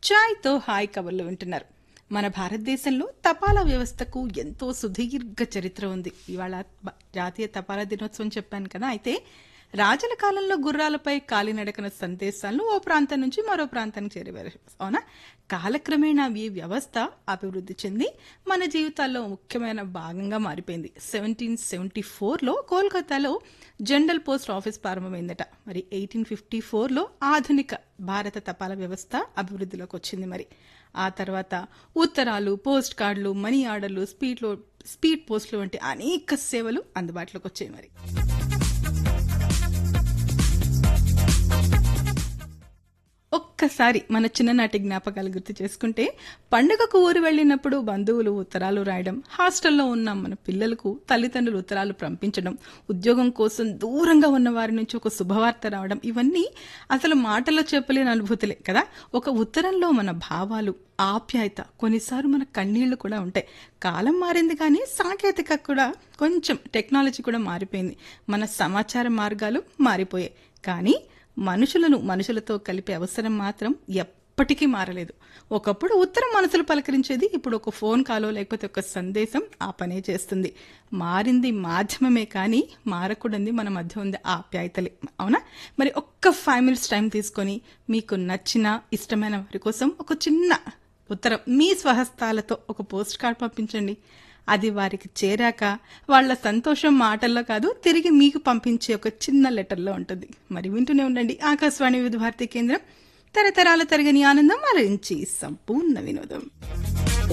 ఛాయ్తో hi కబుర్లు వింటున్నారు మన భారతదేశంలో తపాలా వ్యవస్థకు ఎంతో సుదీర్ఘ చరిత్ర ఉంది ఇవాళ బ- జాతీయ తపాలా దినోత్సవం చెప్పాను కదా అయితే రాజుల కాలంలో గుర్రాలపై కాలినడకన సందేశాలను ఓ ప్రాంతం నుంచి మరో ప్రాంతానికి చేరేవారు అవునా కాలక్రమేణా ఈ వ్యవస్థ అభివృద్ధి చెంది మన జీవితాల్లో ముఖ్యమైన భాగంగా మారిపోయింది సెవెంటీన్ సెవెంటీ ఫోర్లో కోల్కతాలో జనరల్ పోస్ట్ ఆఫీస్ ప్రారంభమైందట మరి ఎయిటీన్ ఫిఫ్టీ ఫోర్లో ఆధునిక భారత తపాలా వ్యవస్థ అభివృద్ధిలోకి వచ్చింది మరి ఆ తర్వాత ఉత్తరాలు పోస్ట్ కార్డులు మనీ ఆర్డర్లు స్పీడ్లో స్పీడ్ పోస్టులు వంటి అనేక సేవలు అందుబాటులోకి వచ్చాయి మరి ఒక్కసారి మన చిన్ననాటి జ్ఞాపకాలు గుర్తు చేసుకుంటే పండుగకు ఊరు వెళ్ళినప్పుడు బంధువులు ఉత్తరాలు రాయడం హాస్టల్లో ఉన్న మన పిల్లలకు తల్లిదండ్రులు ఉత్తరాలు పంపించడం ఉద్యోగం కోసం దూరంగా ఉన్న వారి నుంచి ఒక శుభవార్త రావడం ఇవన్నీ అసలు మాటల్లో చెప్పలేని అనుభూతులే కదా ఒక ఉత్తరంలో మన భావాలు ఆప్యాయత కొన్నిసార్లు మన కన్నీళ్లు కూడా ఉంటాయి కాలం మారింది కానీ సాంకేతిక కూడా కొంచెం టెక్నాలజీ కూడా మారిపోయింది మన సమాచార మార్గాలు మారిపోయాయి కానీ మనుషులను మనుషులతో కలిపే అవసరం మాత్రం ఎప్పటికీ మారలేదు ఒకప్పుడు ఉత్తరం మనసులు పలకరించేది ఇప్పుడు ఒక ఫోన్ కాలో లేకపోతే ఒక సందేశం ఆ పనే చేస్తుంది మారింది మాధ్యమమే కానీ మారకూడదు మన మధ్య ఉంది ఆప్యాయతలే అవునా మరి ఒక్క ఫైవ్ మినిట్స్ టైం తీసుకొని మీకు నచ్చిన ఇష్టమైన వారి కోసం ఒక చిన్న ఉత్తరం మీ స్వహస్తాలతో ఒక పోస్ట్ కార్డ్ పంపించండి అది వారికి చేరాక వాళ్ళ సంతోషం మాటల్లో కాదు తిరిగి మీకు పంపించే ఒక చిన్న లెటర్లో ఉంటుంది మరి వింటూనే ఉండండి ఆకాశవాణి వివిధ భారతి కేంద్రం తరతరాల తరగని ఆనందం అరించి సంపూర్ణ వినోదం